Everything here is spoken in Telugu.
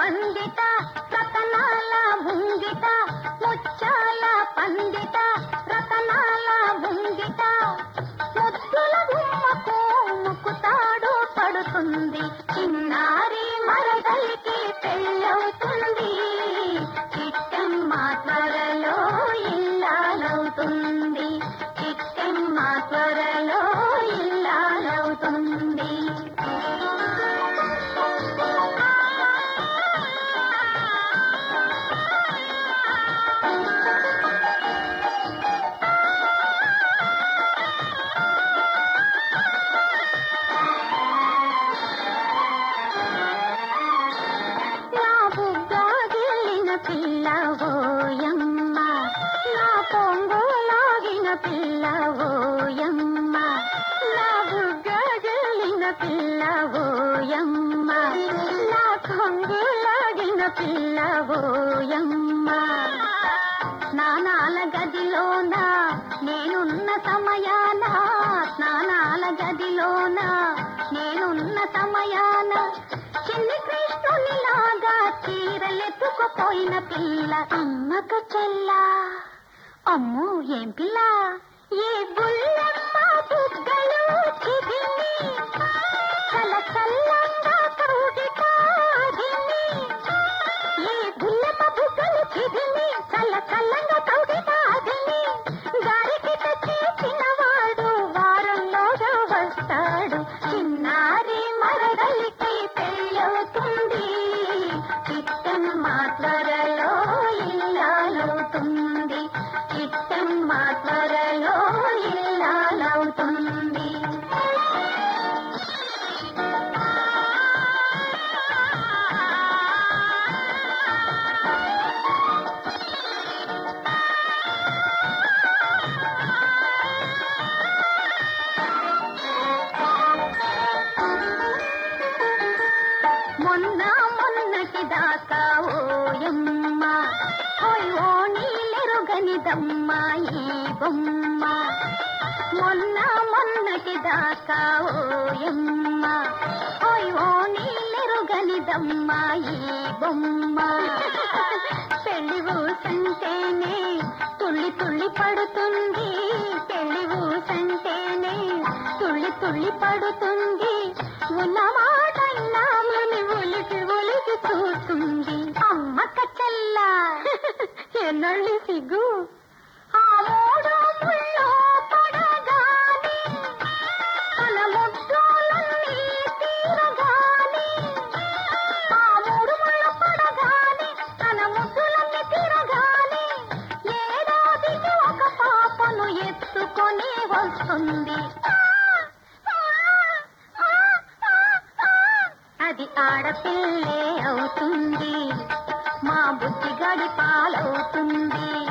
పండిత రతనాల ముంగిట ముచ్చాల పండిత రతనాల ముంగిట ముద్దుల గుమ్మకు ముక్కుతాడు పడుతుంది చిన్నారి మరదలికి పెళ్ళవుతుంది చిట్టమ్మ త్వరలో ఇల్లాలవుతుంది చిట్టమ్మ త్వరలో ఇల్లాలవుతుంది నా బుగ్గాగిలిన పిల్లవోయమ్మ నా పొంగులాగిన పిల్లవోయమ్మ నా బుగ్గాగిలిన పిల్లవోయమ్మ నా కొంగులాగిన పిల్లవోయమ్మ స్నానాల గదిలోన నేనున్న సమయాన స్నానాల గదిలోన నేనున్న సమయాన చిన్ని కృష్ణునిలాగా చీరలెత్తుకుపోయిన పిల్ల అమ్మక చెల్ల అమ్మో ఏం పిల్ల ఏ బుల్లమ్మ బుగ్గలు చిదిమి చల చల్లంగా కౌగిటాడింది ఏ బుల్లమ్మ బుగ్గలు చిదిమి చల్ల చల్లంగా కౌగిటాడింది గారికి తెచ్చి చిన్నవాడు వారంలోగా వస్తాడు చిన్నారి మరదలికి పెళ్ళవుతుంది చిత్తమ్మ త్వరలో ఇల్లాలవుతుంది చిత్తమ్మ త్వరలో ఇల్లాలవుతుంది మొన్న మొన్నటి దాకా ఓయమ్మ ఓయ్ ఓ నీలెరుగనిదమ్మ ఈ బొమ్మ మొన్న మొన్నటి దాకా ఓయమ్మ ఓయ్ ఓ నీలెరుగనిదమ్మ ఈ బొమ్మ పెళ్లి ఊసంటేనే తుళ్ళి తుళ్ళి పడుతుంది పెళ్లి ఊసంటేనే తుళ్ళి తుళ్ళి పడుతుంది ఉన్న మాటన్నామని ఒలికి ఒలికి చూస్తుంది అమ్మక చెల్ల ఎన్నళ్ళి సిగ్గు ఆ మూడు ముళ్ళు పడగానే తన ముద్దులన్నీ తీరగానే ఆ మూడు ముళ్ళు పడగానే తన ముద్దులన్నీ తీరగానే ఏడాదికి ఒక పాపను ఎత్తుకొని వస్తుంది అది ఆడపిల్లే అవుతుంది మా బుద్ధి గడి పాలవుతుంది